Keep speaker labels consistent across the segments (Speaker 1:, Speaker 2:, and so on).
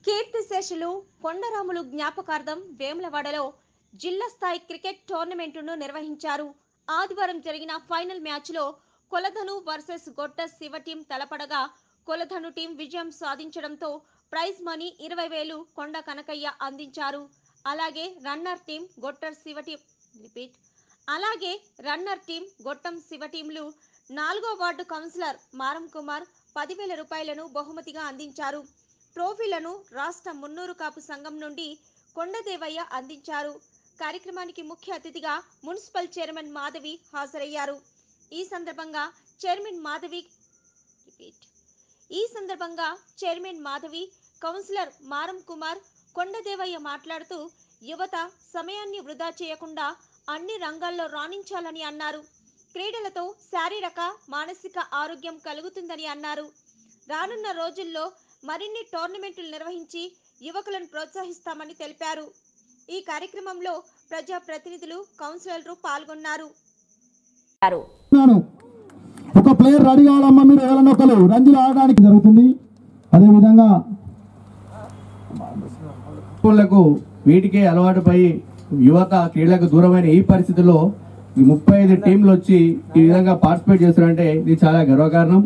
Speaker 1: కీర్తిశేషులు కొండరాములు జ్ఞాపకార్థం వేములవాడలో జిల్లా స్థాయి క్రికెట్ టోర్నమెంటును నిర్వహించారు ఆదివారం జరిగిన ఫైనల్ మ్యాచ్లో కొలధను వర్సెస్ గొట్ట శివ టీం తలపడగా కొలధను టీం విజయం సాధించడంతో ప్రైజ్ మనీ ఇరవై వేలు కొండ కనకయ్య అందించారు అలాగే రన్నర్ టీం గొట్టర్ శివ టీం రిపీట్ అలాగే రన్నర్ టీం గొట్టం శివ టీంలు నాలుగో వార్డు కౌన్సిలర్ మారం కుమార్ పదివేల రూపాయలను బహుమతిగా అందించారు ట్రోఫీలను రాష్ట్ర మున్నూరు కాపు సంఘం నుండి కొండదేవయ్య అందించారు కార్యక్రమానికి ముఖ్య అతిథిగా మున్సిపల్ చైర్మన్ మాధవి హాజరయ్యారు ఈ సందర్భంగా చైర్మన్ మాధవి రిపీట్ ఈ సందర్భంగా చైర్మన్ మాధవి కౌన్సిలర్ మారం కుమార్ కొండదేవయ్య మాట్లాడుతూ యువత సమయాన్ని వృధా చేయకుండా అన్ని రంగాల్లో రాణించాలని అన్నారు క్రీడలతో శారీరక మానసిక ఆరోగ్యం కలుగుతుందని అన్నారు రానున్న రోజుల్లో మరిన్ని టోర్నమెంట్లు నిర్వహించి యువకులను ప్రోత్సహిస్తామని తెలిపారు ఈ కార్యక్రమంలో ప్రజా ప్రతినిధులు కౌన్సిలర్లు పాల్గొన్నారు
Speaker 2: చెప్తున్నాను ఒక ప్లేయర్ రెడీ కావాలమ్మా మీరు ఎవరైనా ఒకరు రంజీలు ఆడడానికి జరుగుతుంది అదేవిధంగా
Speaker 3: స్కూళ్లకు వీటికే అలవాటు పై యువత క్రీడలకు దూరమైన ఈ పరిస్థితుల్లో ఈ ముప్పై ఐదు టీంలు వచ్చి ఈ విధంగా పార్టిసిపేట్ చేస్తున్నారంటే ఇది చాలా గర్వకారణం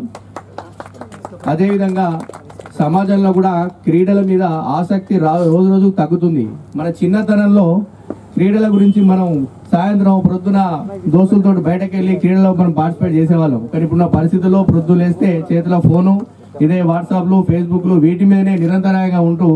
Speaker 3: అదేవిధంగా సమాజంలో కూడా క్రీడల మీద ఆసక్తి రా రోజు రోజు తగ్గుతుంది మన చిన్నతనంలో క్రీడల గురించి మనం సాయంత్రం ప్రొద్దున దోస్తులతో బయటకు వెళ్ళి క్రీడలో మనం పార్టిసిపేట్ చేసేవాళ్ళం కానీ ఇప్పుడున్న పరిస్థితుల్లో ప్రొద్దు లేస్తే చేతిలో ఫోను ఇదే వాట్సాప్లు ఫేస్బుక్లు వీటి మీదనే నిరంతరంగా ఉంటూ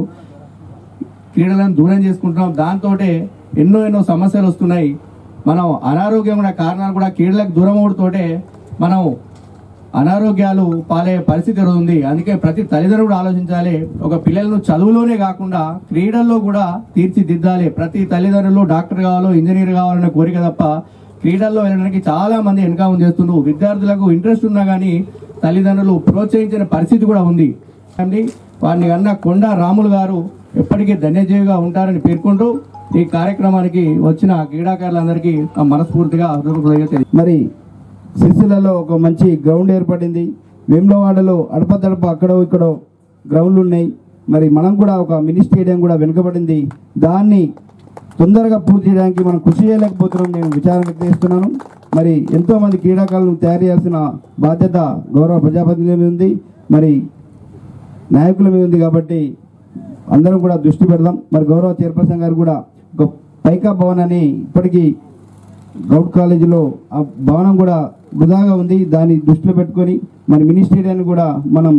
Speaker 3: క్రీడలను దూరం చేసుకుంటున్నాం దాంతో ఎన్నో ఎన్నో సమస్యలు వస్తున్నాయి మనం అనారోగ్యం కూడా కారణాలు కూడా క్రీడలకు దూరం అవడంతోటే మనం అనారోగ్యాలు పాలే పరిస్థితి ఉంది అందుకే ప్రతి తల్లిదండ్రులు కూడా ఆలోచించాలి ఒక పిల్లలను చదువులోనే కాకుండా క్రీడల్లో కూడా తీర్చిదిద్దాలి ప్రతి తల్లిదండ్రులు డాక్టర్ కావాలో ఇంజనీర్ కావాలనే కోరిక తప్ప క్రీడల్లో వెళ్ళడానికి చాలా మంది వెనకాలం చేస్తున్నారు విద్యార్థులకు ఇంట్రెస్ట్ ఉన్నా కానీ తల్లిదండ్రులు ప్రోత్సహించిన పరిస్థితి కూడా ఉంది అండి వారిని అన్న కొండ రాములు గారు ఎప్పటికీ ధన్యజీవిగా ఉంటారని పేర్కొంటూ ఈ కార్యక్రమానికి వచ్చిన క్రీడాకారులందరికీ నా మనస్ఫూర్తిగా హృదయపూర్వకంగా తెలియ-
Speaker 2: మరి సిరిసిల్లలో ఒక మంచి గ్రౌండ్ ఏర్పడింది వేములవాడలో అడపదడప అక్కడో ఇక్కడో గ్రౌండ్లు ఉన్నాయి మరి మనం కూడా ఒక మినీ స్టేడియం కూడా వెనుకబడింది దాన్ని తొందరగా పూర్తి చేయడానికి మనం కృషి చేయలేకపోతున్నాం నేను విచారణ వ్యక్తం చేస్తున్నాను మరి ఎంతో మంది క్రీడాకారులను తయారు చేయాల్సిన బాధ్యత గౌరవ ప్రజాప్రతినిధుల మీద ఉంది మరి నాయకుల మీద ఉంది కాబట్టి అందరం కూడా దృష్టి పెడదాం మరి గౌరవ చైర్పర్సన్ గారు కూడా ఒక పైకా భవనాన్ని ఇప్పటికీ గౌడ్ కాలేజీలో ఆ భవనం కూడా వృధాగా ఉంది దాన్ని దృష్టిలో పెట్టుకొని మరి మినీ స్టేడియాన్ని కూడా మనం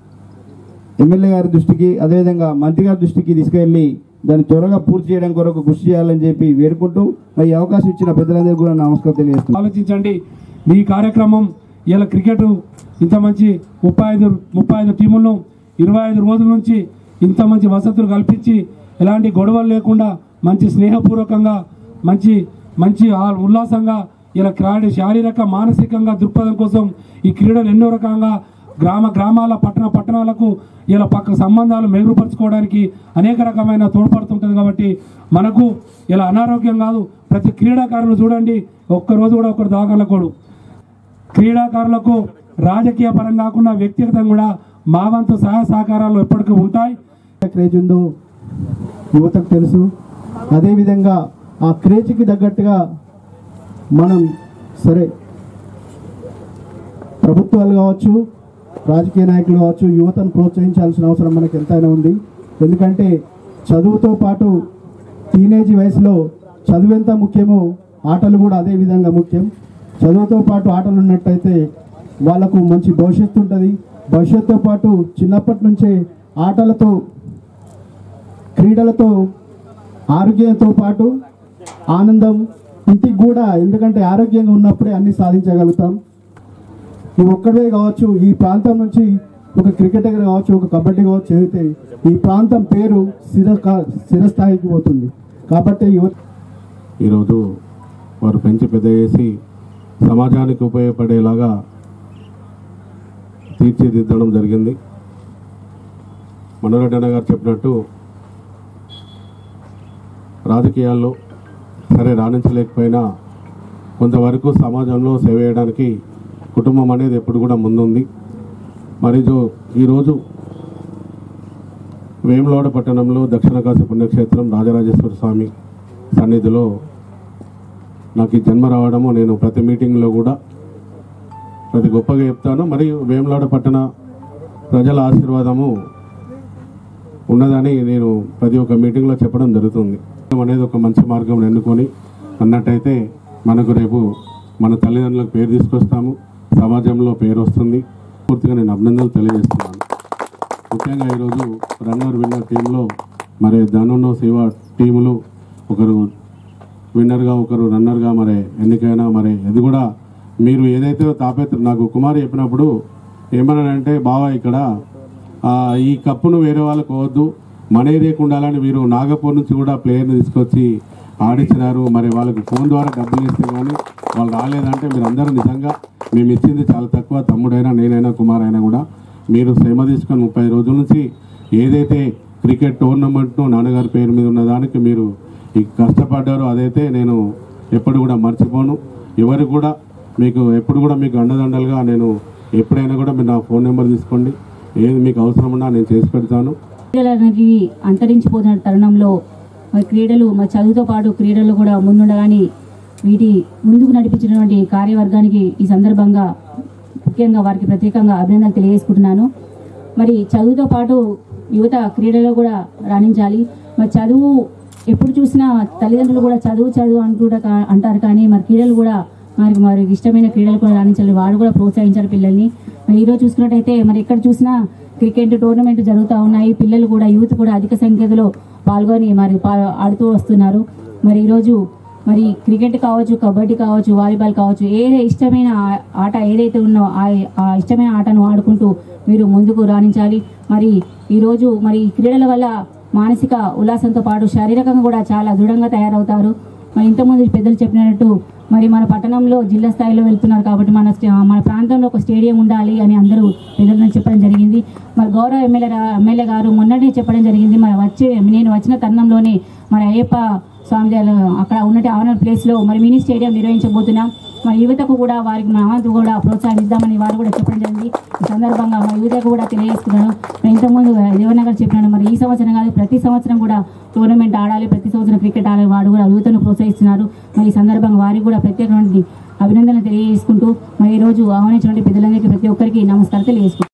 Speaker 2: ఎమ్మెల్యే గారి దృష్టికి అదేవిధంగా మంత్రి గారి దృష్టికి తీసుకెళ్లి దాన్ని త్వరగా పూర్తి చేయడం కొరకు కృషి చేయాలని చెప్పి వేడుకుంటూ మరి ఈ అవకాశం ఇచ్చిన పెద్దలందరికీ కూడా నమస్కారం తెలియజేస్తున్నాను
Speaker 4: ఆలోచించండి ఈ కార్యక్రమం ఇలా క్రికెట్ ఇంత మంచి ముప్పై ఐదు ముప్పై ఐదు టీములను ఇరవై ఐదు రోజుల నుంచి ఇంత మంచి వసతులు కల్పించి ఎలాంటి గొడవలు లేకుండా మంచి స్నేహపూర్వకంగా మంచి మంచి ఆ- ఉల్లాసంగా ఇలా క్రీడ శారీరక మానసికంగా దృక్పథం కోసం ఈ క్రీడలు ఎన్నో రకంగా గ్రామ గ్రామాల పట్టణ పట్టణాలకు ఇలా పక్క సంబంధాలు మెరుగుపరచుకోవడానికి అనేక రకమైన తోడ్పడుతుంటుంది కాబట్టి మనకు ఇలా అనారోగ్యం కాదు ప్రతి క్రీడాకారులు చూడండి ఒక్కరోజు కూడా ఒకరు దాగలకూడదు క్రీడాకారులకు రాజకీయ పరం కాకుండా వ్యక్తిగతంగా కూడా మా వంతు సహాయ సహకారాలు ఎప్పటికీ ఉంటాయి
Speaker 2: క్రేజ్ ఉందో యువతకు తెలుసు అదేవిధంగా ఆ క్రేజ్కి తగ్గట్టుగా మనం సరే ప్రభుత్వాలు కావచ్చు రాజకీయ నాయకులు కావచ్చు యువతను ప్రోత్సహించాల్సిన అవసరం మనకు ఎంతైనా ఉంది ఎందుకంటే చదువుతో పాటు టీనేజ్ వయసులో చదువు ఎంత ముఖ్యమో ఆటలు కూడా అదే విధంగా ముఖ్యం చదువుతో పాటు ఆటలు ఉన్నట్టయితే వాళ్ళకు మంచి భవిష్యత్తు ఉంటుంది భవిష్యత్తుతో పాటు చిన్నప్పటి నుంచే ఆటలతో క్రీడలతో ఆరోగ్యంతో పాటు ఆనందం ఇంటికి కూడా ఎందుకంటే ఆరోగ్యంగా ఉన్నప్పుడే అన్ని సాధించగలుగుతాం నువ్వు ఒక్కడే కావచ్చు ఈ ప్రాంతం నుంచి ఒక క్రికెటర్ కావచ్చు ఒక కబడ్డీ కావచ్చు చదివితే ఈ ప్రాంతం పేరు స్థిర స్థిరస్థాయికి పోతుంది కాబట్టి యువత
Speaker 5: ఈరోజు వారు పెంచి పెద్ద చేసి సమాజానికి ఉపయోగపడేలాగా తీర్చిదిద్దడం జరిగింది మనోరెడ్డి అన్న గారు చెప్పినట్టు రాజకీయాల్లో సరే రాణించలేకపోయినా కొంతవరకు సమాజంలో సేవ చేయడానికి కుటుంబం అనేది ఎప్పుడు కూడా ముందుంది మరి జో ఈరోజు వేములవాడ పట్టణంలో దక్షిణ కాశీ పుణ్యక్షేత్రం రాజరాజేశ్వర స్వామి సన్నిధిలో నాకు ఈ జన్మ రావడము నేను ప్రతి మీటింగ్లో కూడా ప్రతి గొప్పగా చెప్తాను మరియు వేములవాడ పట్టణ ప్రజల ఆశీర్వాదము ఉన్నదని నేను ప్రతి ఒక్క మీటింగ్లో చెప్పడం జరుగుతుంది అనేది ఒక మంచి మార్గం ఎన్నుకొని అన్నట్టయితే మనకు రేపు మన తల్లిదండ్రులకు పేరు తీసుకొస్తాము సమాజంలో పేరు వస్తుంది పూర్తిగా నేను అభినందనలు తెలియజేస్తున్నాను ముఖ్యంగా ఈరోజు రన్నర్ విన్నర్ టీంలో మరి ధనును శివ టీములు ఒకరు విన్నర్గా ఒకరు రన్నర్గా మరి ఎన్నికైనా మరి అది కూడా మీరు ఏదైతే తాపేత నాకు కుమార్ చెప్పినప్పుడు ఏమన్నానంటే బావా ఇక్కడ ఆ, ఈ కప్పును వేరే వాళ్ళకు పోవద్దు మన ఏరియాకు ఉండాలని మీరు నాగపూర్ నుంచి కూడా ప్లేయర్ని తీసుకొచ్చి ఆడించినారు మరి వాళ్ళకి ఫోన్ ద్వారా డబ్బులు ఇస్తే కానీ వాళ్ళు రాలేదంటే మీరు అందరూ నిజంగా మేము ఇచ్చింది చాలా తక్కువ తమ్ముడైనా నేనైనా కుమార్ అయినా కూడా మీరు శ్రమ తీసుకొని ముప్పై రోజుల నుంచి ఏదైతే క్రికెట్ టోర్నమెంట్ను నాన్నగారి పేరు మీద ఉన్న దానికి మీరు ఈ కష్టపడ్డారో అదైతే నేను ఎప్పుడు కూడా మర్చిపోను ఎవరు కూడా మీకు ఎప్పుడు కూడా మీకు అండదండలుగా నేను ఎప్పుడైనా కూడా మీరు నా ఫోన్ నెంబర్ తీసుకోండి ఏది మీకు అవసరం ఉన్నా నేను చేసి పెడతాను
Speaker 6: క్రీడలు అనేవి అంతరించిపోతున్న తరుణంలో మరి క్రీడలు మరి చదువుతో పాటు క్రీడలు కూడా ముందుండగాని వీటి ముందుకు నడిపించినటువంటి కార్యవర్గానికి ఈ సందర్భంగా ముఖ్యంగా వారికి ప్రత్యేకంగా అభినందనలు తెలియజేసుకుంటున్నాను మరి చదువుతో పాటు యువత క్రీడలో కూడా రాణించాలి మరి చదువు ఎప్పుడు చూసినా తల్లిదండ్రులు కూడా చదువు చదువు అంటుంట అంటారు కానీ మరి క్రీడలు కూడా మరి మరి ఇష్టమైన క్రీడలు కూడా రాణించాలి వాడు కూడా ప్రోత్సహించాలి పిల్లల్ని మరి ఈరోజు చూసుకున్నట్టయితే మరి ఎక్కడ చూసినా క్రికెట్ టోర్నమెంట్ జరుగుతూ ఉన్నాయి పిల్లలు కూడా యూత్ కూడా అధిక సంఖ్యలో పాల్గొని మరి పా- ఆడుతూ వస్తున్నారు మరి ఈరోజు మరి క్రికెట్ కావచ్చు కబడ్డీ కావచ్చు వాలీబాల్ కావచ్చు ఏ ఇష్టమైన ఆ- ఆట ఏదైతే ఉన్నో ఆ ఆ ఇష్టమైన ఆటను ఆడుకుంటూ మీరు ముందుకు రాణించాలి మరి ఈరోజు మరి ఈ క్రీడల వల్ల మానసిక ఉల్లాసంతో పాటు శారీరకంగా కూడా చాలా దృఢంగా తయారవుతారు మరి ఇంతకుముందు పెద్దలు చెప్పినట్టు మరి మన పట్టణంలో జిల్లా స్థాయిలో వెళ్తున్నారు కాబట్టి మన స్టే- మన ప్రాంతంలో ఒక స్టేడియం ఉండాలి అని అందరూ పెద్దలను చెప్పడం జరిగింది మరి గౌరవ ఎమ్మెల్యే రా- ఎమ్మెల్యే గారు మొన్ననే చెప్పడం జరిగింది మరి వచ్చే నేను వచ్చిన తరుణంలోనే మరి అయ్యప్ప స్వామి దగ్గర అక్కడ ఉన్నట్టు ఆవరణ ప్లేస్లో మరి మినీ స్టేడియం నిర్వహించబోతున్నాం మరి యువతకు కూడా వారికి మా వంతు కూడా ప్రోత్సహిద్దామని వారు కూడా చెప్పడం జరిగింది ఈ సందర్భంగా మా యువతకు కూడా తెలియజేస్తున్నాను మరి ఇంతకుముందు దేవన్న గారు చెప్పినాను మరి ఈ సంవత్సరం కాదు ప్రతి సంవత్సరం కూడా టోర్నమెంట్ ఆడాలి ప్రతి సంవత్సరం క్రికెట్ ఆడాలి వాడు కూడా యువతను ప్రోత్సహిస్తున్నారు మరి ఈ సందర్భంగా వారికి కూడా ప్రత్యేకమైన అభినందనలు తెలియజేసుకుంటూ మరి ఈ రోజు ఆహ్వానించినటువంటి పెద్దలందరికీ ప్రతి ఒక్కరికి నమస్కారం తెలియజేసుకుంటున్నాను